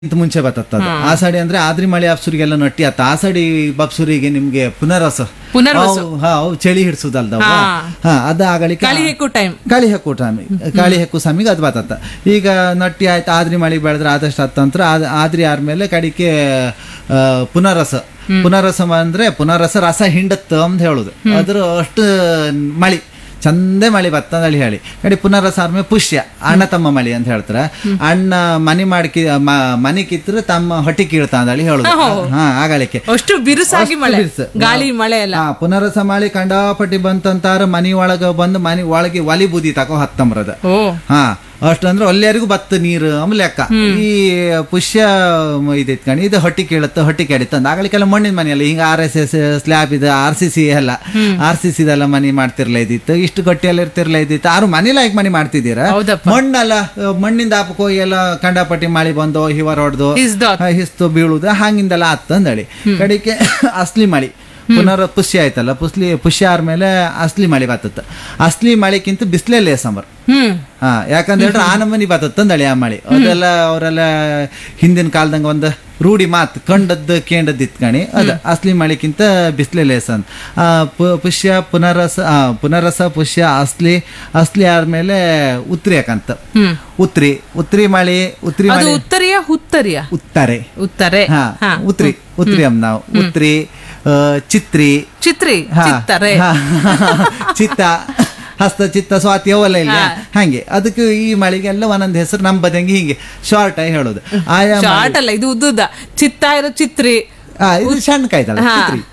ಇಂತ ಮುಂಚೆ ಬತ್ತದ ಆಸಾಡಿ ಅಂದ್ರೆ ಆದ್ರಿ ಮಳೆ ಅಪ್ಸುರಿಗೆಲ್ಲ ನಟ್ಟಿ ಆತ ಆಸಾಡಿ ಬಪ್ಸುರಿಗೆ ನಿಮ್ಗೆ ಪುನರ್ವಸ ಪುನರ್ವಸು. ಅವು- ಹಾ ಅವು ಚಳಿ ಹಿಡ್ಸುದಲ್ದವ ಹಾ. ಹಾ ಅದ ಆಗಲಿಕ್ಕೆ ಕಳಿ ಹೆಕ್ಕು ಟೈಮ್ ಕಾಳಿ ಹೆಕ್ಕು ಟೈಮಿ ಕಾಳಿ ಹೆಕ್ಕು ಸಮೀಗ ಅದು ಬತ್ತತ್ತ ಈಗ ನಟ್ಟಿ ಆಯ್ತು ಆದ್ರಿ ಮಳೆ ಬೆಳೆದ್ರೆ ಆದಷ್ಟು ಹತ್ತಂತ್ರ ಆದ್- ಆದ್ರಿ ಆದ್ಮೇಲೆ ಕಡಿಕೆ ಆ, ಪುನರ್ರಸ ಪುನರ್ರಸ ಅಂದ್ರೆ ಪುನರ್ರಸ ರಸ ಹಿಂಡತ್ತ ಅಂತ ಹೇಳುದು ಅದ್ರ ಅಷ್ಟು ಮಳಿ ಚಂದೆ ಮಳಿ ಬತ್ತ ಅಂತ ಹೇಳಿ ಹೇಳಿ ಕಡೆ ಪುನರ್ರಸ ಆದ್ಮೇಲೆ ಪುಷ್ಯ ಅಣ್ಣ ತಮ್ಮ ಮಳಿ ಅಂತ ಹೇಳ್ತಾರೆ ಅಣ್ಣ ಮನಿ ಮಾಡ್ಕಿ ಮ- ಮನಿ ಕಿತ್ತರೆ ತಮ್ಮ ಹೊಟ್ಟಿ ಕೀಳ್ತಾ ಅಂತ ಹೇಳಿ ಹೇಳುದು ಹಾ ಆಗಲಿಕ್ಕೆ ಅಷ್ಟು ಬಿರುಸಾಗಿ ಅಷ್ಟು ಮಳೆ ಬಿರ್ಸು. ಗಾಳಿ ಮಳೆ ಎಲ್ಲ ಹಾ ಪುನರಸ ಮಾಡಿ ಕಂಡಾಪಟ್ಟಿ ಬಂತಂತಾರ ಮನಿ ಒಳಗ ಬಂದು ಮನಿ ಒಳಗೆ ಒಲಿ ಬೂದಿ ತಕೋ ಹತ್ತಂಬ್ರದ ಓ ಹಾ ಅಷ್ಟಂದ್ರೆ ಅಲ್ಲಿವರೆಗೂ ಬತ್ತ ನೀರು ಆಮೇಲೆ ಲೆಕ್ಕ ಈ ಪುಷ್ಯ ಇದೈತ್ ಕಣಿ ಇದು ಹೊಟ್ಟಿ ಕೇಳುತ್ತೆ ಹೊಟ್ಟಿ ಕೆಡಿತ ಅಂದ ಆಗಲಿಕ್ಕೆಲ್ಲ ಮಣ್ಣಿನ ಮನೆಯಲ್ಲ ಹಿಂಗ ಆರ್ ಎಸ್ ಎಸ್ ಸ್ಲ್ಯಾಬ್ ಇದೆ ಆರ್ ಸಿ ಸಿ ಎಲ್ಲ ಆರ್ ಸಿ ಸಿ ಇದೆಲ್ಲ ಮನಿ ಮಾಡ್ತಿರ್ಲ ಇದ್ದಿತ್ತು ಇಷ್ಟು ಗಟ್ಟಿಯಲ್ಲಿ ಇರ್ತಿರ್ಲ ಇದ್ದಿತ್ತು ಆರು ಮನೆ ಲೈಕ್ ಮನಿ ಮಾಡ್ತಿದ್ದೀರಾ ಹೌದಪ್ಪ. ಮಣ್ಣಲ್ಲ ಮಣ್ಣಿಂದ ಹಾಪಕ್ ಹೋಗಿ ಎಲ್ಲ ಕಂಡಾಪಟ್ಟಿ ಮಳಿ ಬಂದು ಹಿವರ್ ಹೊಡೆದು ಹಿಸ್ದು ಆತ್. ಹಿಸ್ತು ಬೀಳುದು ಹಂಗಿಂದೆಲ್ಲ ಆತ್ತಂದಳಿ ಕಡೆಗೆ ಅಸ್ಲಿ ಮಳಿ ಪುನರ್ ಪುಷ್ಯ ಆಯ್ತಲ್ಲ ಪುಸ್ಲಿ ಪುಷ್ಯ ಆದ್ಮೇಲೆ ಅಸ್ಲಿ ಮಳಿ ಬತ್ತತ್ತ ಅಸ್ಲಿ ಮಳಿಕ್ಕಿಂತ ಬಿಸಿಲೇ ಲೇಸಂಬರ್ ಹ್ಮ್ ಹಾ ಯಾಕಂತ ಹೇಳಿದ್ರೆ ಆ ನಮನಿ ಬತ್ತಂದಳಿ ಆ ಮಳಿ ಅದೆಲ್ಲ ಅವರೆಲ್ಲ ಹಿಂದಿನ ಕಾಲದಂಗ ಒಂದು ರೂಢಿ ಮಾತು ಕಂಡದ್ದು ಕೇಂಡದ್ದು ಇತ್ಕಣಿ ಅದ ಅಸ್ಲಿ ಮಳಿಕ್ಕಿಂತ ಬಿಸಿಲೇ ಲೇಸ ಅಂತ ಆ, ಪು- ಪುಷ್ಯ ಪುನರಸ ಆ, ಪುನರಸ ಪುಷ್ಯ ಅಸ್ಲಿ ಅಸ್ಲಿ ಆದ್ಮೇಲೆ ಉತ್ರಿ ಯಾಕಂತ ಹ್ಮ್ ಉತ್ರಿ ಉತ್ರಿ ಮಳಿ ಉತ್ರಿ ಅದು ಮಳಿ ಉತ್ತರಿಯ ಹುತ್ತರಿಯ ಉತ್ತಾರೆ ಉತ್ತರೆ ಹಾ ಹಾ. ಉತ್ರಿ ಉತ್ರಿ ಅಮ್ ನಾವು ಉತ್ರಿ ಆ, ಚಿತ್ರಿ ಚಿತ್ರಿ ಹಾ, ಚಿತ್ತರೆ ಹಾ, ಚಿತ್ತ ಹಸ್ತ ಚಿತ್ತ ಸ್ವಾತಿ ಅವೆಲ್ಲ ಇಲ್ಲ ಹಂಗೆ ಅದಕ್ಕೆ ಈ ಮಳಿಗೆಲ್ಲ ಒಂದೊಂದು ಹೆಸರು ನಮ್ಮ ಬದಂಗೆ ಹಿಂಗೆ ಶಾರ್ಟ್ ಆಗಿ ಹೇಳೋದು ಆಯಾ ಮಳಿ- ಶಾರ್ಟ್ ಅಲ್ಲ ಇದು ಉದ್ದುದ ಚಿತ್ತ ಇರೋ ಚಿತ್ರಿ ಆ, ಇದು ಸಣ್ಣ ಕಾಯ್ತಲ್ಲ ಹಾ. ಉತ್ರಿ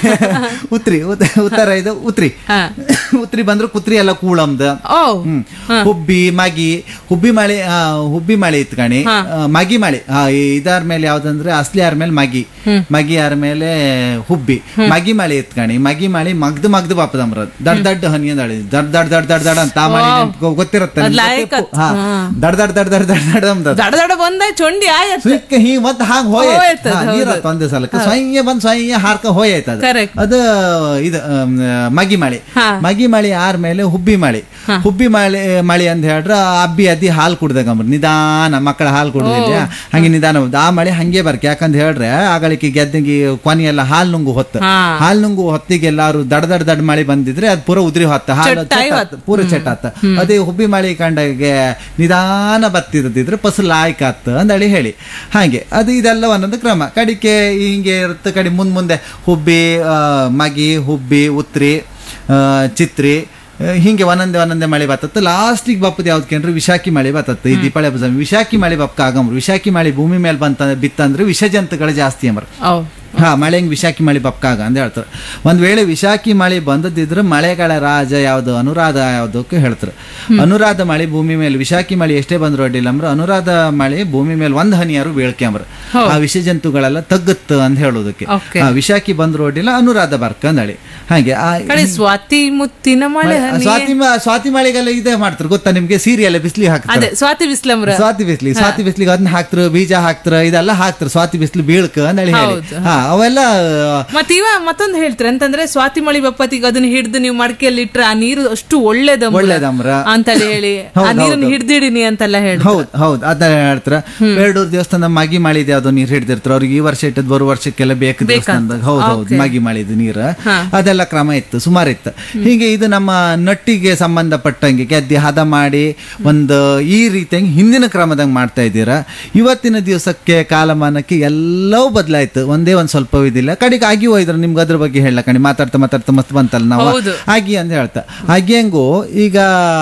ಉತ್ರಿ ಉತ್- ಉತ್ತರ ಇದು ಉತ್ರಿ ಹಾ. ಉತ್ರಿ ಬಂದ್ರೆ ಕುತ್ರಿ ಎಲ್ಲ ಕೂಳಮ್ದ ಓ ಹ್ಮ್ ಹುಬ್ಬಿ ಮಗಿ ಹುಬ್ಬಿ ಮಳೆ ಆ, ಹುಬ್ಬಿ ಮಳೆ ಇತ್ಕಣಿ ಆ, ಮಗಿ ಮಳೆ ಆ, ಇದಾರ ಮೇಲೆ ಯಾವ್ದಂದ್ರೆ ಅಸ್ಲಿ ಆರ್ ಮೇಲೆ ಮಗಿ ಮಗಿ ಆರ್ ಮೇಲೆ ಹುಬ್ಬಿ ಮಗಿ ಮಳೆ ಇತ್ಕಣಿ ಮಗಿ ಮಳೆ ಮಗ್ದು ಮಗ್ದು ಬಾಪದಮ್ರ ದಡ್ ದಡ್ ಹನಿ ಅಂದಳಿ ದಡ್ ದಡ್ ದಡ್ ದಡ್ ದಡ್ ಅಂತ ಆ ಮಳೆ ನಿಮ್ಗ್ ಗೊತ್ತಿರುತ್ತೆ ಅದ್ ನಿಮ್ಗ್ ಲಾಯಕ್ ಗೊತ್ತಿತ್ತು? ಹಾ ದಡ್ ದಡ್ ದಡ್ ದಡ್ ದಡ್ ದಡ್ ಅಂದದ ದಡ ದಡ ಬಂದ ಚೊಂಡಿ ಆಯತ್ ಸುಯ್ಕ ಹೀ ಮತ್ ಹಾಂಗ್ ಹೋಯ್ತು ಹೋಯ್ತದ, ಹೌದು. ನೀರತ್ ಒಂದೇ ಸಲಕ್ಕೆ ಸ್ವಯ್ಯ ಬಂದ್ ಸ್ವಯ್ಯ ಹಾರ್ಕ ಹೋಯ್ತದ Correct. ಅದು ಇದು ಅಮ್, ಮಗಿ ಮಳಿ ಹಾ. ಮಗಿ ಮಳಿ ಆದ್ಮೇಲೆ ಹುಬ್ಬಿ ಮಳಿ ಹುಬ್ಬಿ ಮಳಿ ಮಳಿ ಅಂತ ಹೇಳ್ರ ಅಬ್ಬಿ ಅದ್ದಿ ಹಾಲು ಕುಡ್ದಾಗಂಬ್ರ ನಿಧಾನ ಮಕ್ಕಳ ಹಾಲು ಕುಡ್ದಿಲ್ಲ ಹಂಗೆ ನಿಧಾನ ಹೋಗ್ದು. ಆ ಮಳಿ ಹಂಗೆ ಬರ್ಕ ಯಾಕಂತ ಹೇಳ್ರೆ ಆಗಳಿಕೆ ಗೆದ್ದಂಗಿ ಕೊನೆಯೆಲ್ಲ ಹಾಲು ನುಂಗು ಹೊತ್ತು ಹಾ. ಹಾಲು ನುಂಗು ಹೊತ್ತಿಗೆ ಎಲ್ಲಾರು ದಡ ದಡ ದಡ ಮಳಿ ಬಂದಿದ್ರೆ ಅದು ಪೂರ ಉದ್ರಿ ಹೊತ್ತ ಹಾಲು ಚಟ್ಟಾಗಿ ಚಟ್ ಆತ್, ಪೂರ ಚೆಟ್ ಆತ ಅದೇ ಹುಬ್ಬಿ ಮಳಿ ಕಂಡಾಗೆ ನಿಧಾನ ಬತ್ತಿರದಿದ್ರೆ ಫಸಲ್ ಆಯ್ಕಾತ್ ಅಂದಳಿ ಹೇಳಿ ಹಾಗೆ ಅದು ಇದೆಲ್ಲ ಒಂದೊಂದು ಕ್ರಮ ಕಡಿಕೆ ಹಿಂಗೆ ಇರುತ್ತೆ ಕಡಿ ಮುಂದ್ ಮುಂದೆ ಹುಬ್ಬಿ ಆ, ಮಗಿ ಹುಬ್ಬಿ ಉತ್ರಿ ಆ, ಚಿತ್ರಿ ಆ, ಹಿಂಗೆ ಒಂದೊಂದೇ ಒಂದೊಂದೇ ಮಳೆ ಬತ್ತತ್ತು ಲಾಸ್ಟಿಗೆ ಬಪ್ಪದು ಯಾವ್ದು ಕೇಂದ್ರ ವಿಶಾಖಿ ಮಳೆ ಬತ್ತತ್ತು ಈ ದೀಪಾವಳಿ ಹಬ್ಬದ ಸಮಯ ವಿಶಾಖಿ ಮಳೆ ಬಪ್ಕ ಆಗಮ್ರು ವಿಶಾಖಿ ಮಳೆ ಭೂಮಿ ಮೇಲೆ ಬಂತ ಬಿತ್ತಂದ್ರೆ ವಿಷ ಜಂತುಗಳು ಜಾಸ್ತಿ ಅಂಬ್ರ ಓ ಹಾ ಮಳೆ ಹೆಂಗ್ ವಿಶಾಖಿ ಮಳೆ ಬಪ್ಕಾಗ ಅಂತ ಹೇಳ್ತಾರೆ ಒಂದ್ ವೇಳೆ ವಿಶಾಖಿ ಮಳೆ ಬಂದದಿದ್ರೆ ಮಳೆಗಳ ರಾಜ ಯಾವ್ದು ಅನುರಾಧ ಯಾವ್ದಕ್ಕೆ ಹೇಳ್ತಾರೆ ಅನುರಾಧ ಮಳೆ ಭೂಮಿ ಮೇಲೆ ವಿಶಾಖಿ ಮಳೆ ಎಷ್ಟೇ ಬಂದ್ರು ಅಡ್ಡಿಲ್ಲ ಅಂದ್ರ ಅನುರಾಧ ಮಳೆ ಭೂಮಿ ಮೇಲೆ ಒಂದ್ ಹನಿಯಾರು ಬೀಳ್ಕ್ಯಾಂಬ್ರ ಆ ವಿಷ ಜಂತುಗಳೆಲ್ಲ ತಗ್ಗುತ್ತ ಅಂತ ಹೇಳೋದಕ್ಕೆ Okay. ಆ ವಿಶಾಖಿ ಬಂದ್ರು ಅಡ್ಡಿಲ್ಲ ಅನುರಾಧ ಬರ್ಕಂದಳಿ ಹಾಗೆ ಆ ಕಡೆ ಸ್ವಾತಿ ಮುತ್ತಿನ ಮಳೆ ಹನಿ. ಸ್ವಾತಿ ಮ- ಸ್ವಾತಿ ಮಳೆಗೆಲ್ಲ ಇದೇ ಮಾಡ್ತಾರೆ ಗೊತ್ತಾ ನಿಮ್ಗೆ ಸೀರಿಯಲ್ ಬಿಸಿಲಿ ಹಾಕ್ತಾರೆ ಅದೇ ಸ್ವಾತಿ ಬಿಸ್ಲಮ್ರ ಸ್ವಾತಿ ಬಿಸ್ಲಿ ಸ್ವಾತಿ ಬಿಸ್ಲಿಗೆ ಅದನ್ನ ಹಾಕ್ತಾರ ಬೀಜ ಹಾಕ್ತಾರ ಇದೆಲ್ಲ ಹಾಕ್ತಾರ ಸ್ವಾತಿ ಬಿಸ್ಲು ಬೀಳ್ಕ ಅಂದೇಳಿ ಹೇಳಿ ಹೌದು. ಹಾ ಅವೆಲ್ಲ ಮತ್ ಇವ ಮತ್ತೊಂದು ಹೇಳ್ತಾರೆ ಅಂತಂದ್ರೆ ಸ್ವಾತಿ ಮಳಿ ಬಪ್ಪತ್ತಿಗೆ ಅದನ್ನ ಹಿಡ್ದು ನೀವು ಮಡಿಕೆಯಲ್ಲಿ ಇಟ್ರೆ ಆ ನೀರು ಅಷ್ಟು ಒಳ್ಳೇದ ಒಳ್ಳೇದಮ್ರ. ಅಂತೇಳಿ ಹೇಳಿ ಆ ಹೌದು, ನೀರನ್ನ ಹೌದು. ಹಿಡ್ದಿಡಿನಿ ಅಂತೆಲ್ಲ ಹೇಳಿ ಹೌದ್ ಹೌದ್ ಅದನ್ನ ಹೇಳ್ತಾರ ಬೇಡೂರ್ ದೇವಸ್ಥಾನ ಮಗಿ ಮಾಡಿದೆ ಅದು ನೀರ್ ಹಿಡ್ದಿರ್ತಾರ ಅವ್ರಿಗೆ ಈ ವರ್ಷ ಇಟ್ಟದ್ ಬರೋ ವರ್ಷಕ್ಕೆಲ್ಲ ಬೇಕು ದೇವಸ್ಥಾನದಾಗ ಹೌದ್ ಹೌದ್ ಮಗಿ ಮಾಡಿದ ನೀರ್ ಅದೆಲ್ಲ ಕ್ರಮ ಇತ್ತು ಸುಮಾರು ಇತ್ತು ಹೀಗೆ ಇದು ನಮ್ಮ ನಟ್ಟಿಗೆ ಸಂಬಂಧಪಟ್ಟಂಗೆ ಗೆದ್ದಿ ಹದ ಮಾಡಿ ಒಂದು ಈ ರೀತಿಯಾಗಿ ಹಿಂದಿನ ಕ್ರಮದಂಗ್ ಮಾಡ್ತಾ ಇದ್ದೀರಾ ಇವತ್ತಿನ ದಿವಸಕ್ಕೆ ಕಾಲಮಾನಕ್ಕೆ ಎಲ್ಲವೂ ಬದಲಾಯ್ತು ಒಂದೇ ಒಂದ್ ಸ್ವಲ್ಪ ಇದಿಲ್ಲ ಕಡೆಗೆ ಆಗಿ ಹೋಯ್ದ್ರ ನಿಮ್ಗೆ ಅದ್ರ ಬಗ್ಗೆ ಹೇಳ ಕಣಿ ಮಾತಾಡ್ತಾ ಮಾತಾಡ್ತಾ ಮಸ್ತ್ ಬಂತಲ್ಲ ನಾವು ಹೌದು. ಆಗಿ ಅಂತ ಹೇಳ್ತಾ ಅಗ್ಗಿಯಂಗು ಈಗ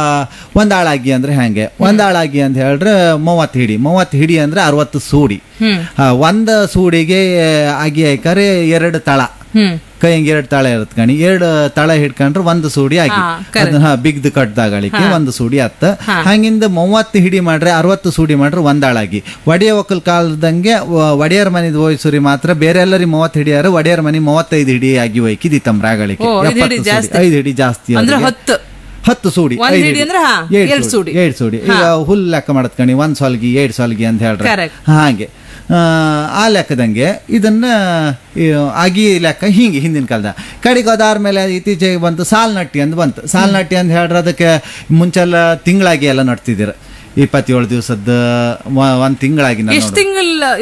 ಒಂದ್ ಆಳಾಗಿ ಅಂದ್ರೆ ಹೆಂಗೆ ಒಂದ್ ಆಳಾಗಿ ಅಂತ ಹೇಳಿದ್ರೆ ಮೂವತ್ತು ಹಿಡಿ ಮೂವತ್ತು ಹಿಡಿ ಅಂದ್ರೆ ಅರವತ್ತು ಸೂಡಿ ಹ್ಮ್ ಆ, ಒಂದ್ ಸೂಡಿಗೆ ಅಗಿ ಹಾಕರೆ ಎರಡು ತಳ ಹ್ಮ್ ಕೈ ಹಂಗೆ ಎರಡು ತಳ ಇರುತ್ತೆ ಕಣಿ ಎರಡು ತಳ ಹಿಡ್ಕೊಂಡ್ರೆ ಒಂದು ಸೂಡಿ ಆಗಿ ಹಾ, correct. ಅದನ್ನ ಹಾ, ಬಿಗ್ದು ಕಟ್ದಾಗಳಿಕೆ ಒಂದು ಸೂಡಿ ಆತ್ತ ಹಂಗಿಂದ ಮೂವತ್ತು ಹಿಡಿ ಮಾಡ್ರೆ ಅರವತ್ತು ಸೂಡಿ ಮಾಡ್ರೆ ಒಂದಾಳಾಗಿ ಒಡೆಯ ಒಕ್ಕಲ್ ಕಾಲದಂಗೆ ವ- ಒಡೆಯರ್ ಮನಿದ್ ಹೋಯ್ಸುರಿ ಮಾತ್ರ ಬೇರೆ ಎಲ್ಲರಿ ಮೂವತ್ತು ಹಿಡಿಯಾರ ಒಡೆಯರ್ ಮನಿ ಮೂವತ್ತೈದು ಹಿಡಿ ಆಗಿ ಹೋಯ್ಕಿದಿತ್ತಮ್ ರಾಗಳಿಕೆ ಓ, ಐದು ಹಿಡಿ ಎಪ್ಪತ್ತು ಸೂಡಿ, ಜಾಸ್ತಿ. ಐದು ಹಿಡಿ ಜಾಸ್ತಿ ಅಂದ್ರೆ ಅವ್ರಿಗೆ. ಹತ್ತು ಹತ್ತು ಸೂಡಿ ಒಂದ್ ಐದು ಹಿಡಿ ಅಂದ್ರೆ ಹಾ, ಏಳ್ ಎರಡ್ ಸೂಡಿ. ಏಳ್ ಸೂಡಿ ಈಗ ಹುಲ್ ಲೆಕ್ಕ ಮಾಡತ್ ಕಣಿ ಒಂದ್ ಸೊಲ್ಗಿ ಏಳ್ ಸೊಲ್ಗಿ ಅಂತ ಹೇಳ್ರೆ Correct. ಹಾಗೆ ಆ, ಆ ಲೆಕ್ಕದಂಗೆ ಇದನ್ನ ಈ, ಅಗಿ ಲೆಕ್ಕ ಹಿಂಗೆ ಹಿಂದಿನ ಕಾಲದ ಕಡೆಗೆ ಅದಾದ್ಮೇಲೆ ಇತ್ತೀಚೆಗೆ ಬಂತು ಸಾಲ್ ನಟ್ಟಿ ಅಂತ ಬಂತು ಸಾಲ್ ನಟ್ಟಿ ಅಂತ ಹೇಳ್ರೆ ಅದಕ್ಕೆ ಮುಂಚೆಲ್ಲ ತಿಂಗಳಾಗಿ ಎಲ್ಲ ನಡ್ತಿದ್ದೀರ ಇಪ್ಪತ್ತೇಳು ದಿವಸದ ಒಂದ್ ತಿಂಗಳಾಗಿ ಎಷ್ಟ್ ತಿಂಗಳ